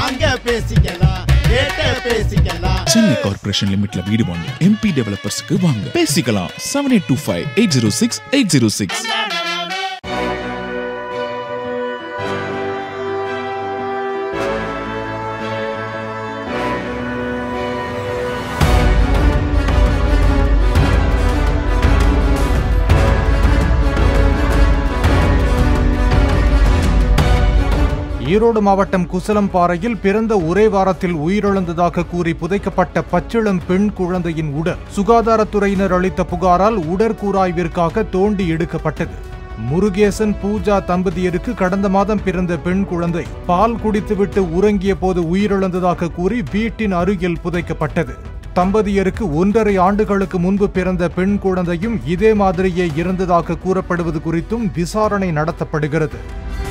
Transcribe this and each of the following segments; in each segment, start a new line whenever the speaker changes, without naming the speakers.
வாங்க பேசிக்கலாம் கேட்ட பேசிக்கலாம்
சென்னை கார்ப்பரேஷன் லிமிட்ல வீடு வாங்க எம்பி டெவலப்பர்ஸ்க்கு வாங்க பேசிக்கலாம் seven eight two five eight zero six eight zero six
Erode மாவட்டம் குசலம்பாறையில் பிறந்த ஒரே வாரத்தில் உயிரிழந்ததாக கூறி புதைக்கப்பட்ட பச்சிளம் பெண் குழந்தையின் உடல் சுகாதாரத்துறையினர் அளித்த புகாரால் உடற்கூராய்விற்காக தோண்டி எடுக்கப்பட்டது முருகேசன் பூஜா தம்பதியருக்கு கடந்த மாதம் பிறந்த பெண் குழந்தை பால் குடித்துவிட்டு உறங்கிய போது உயிரிழந்ததாக கூறி வீட்டின் அருகில் புதைக்கப்பட்டது தம்பதியருக்கு ஒன்றரை ஆண்டுகளுக்கு முன்பு பிறந்த பெண் குழந்தையும் இதே மாதிரியே இறந்ததாக கூறப்படுவது குறித்தும் விசாரணை நடத்தப்படுகிறது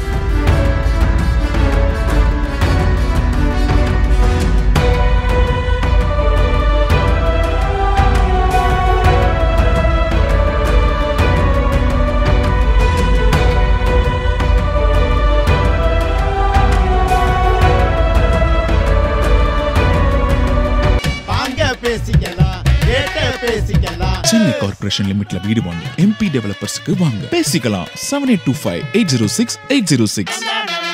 வாங்க பேசிக்கலாம் கேட்ட பேசிக்கலாம்
சென்னை கார்ப்பரேஷன் லிமிட்ல வீடு வாங்க எம்பி டெவலப்பர்ஸ்க்கு வாங்க பேசிக்கலாம் seven eight two five eight zero six eight zero six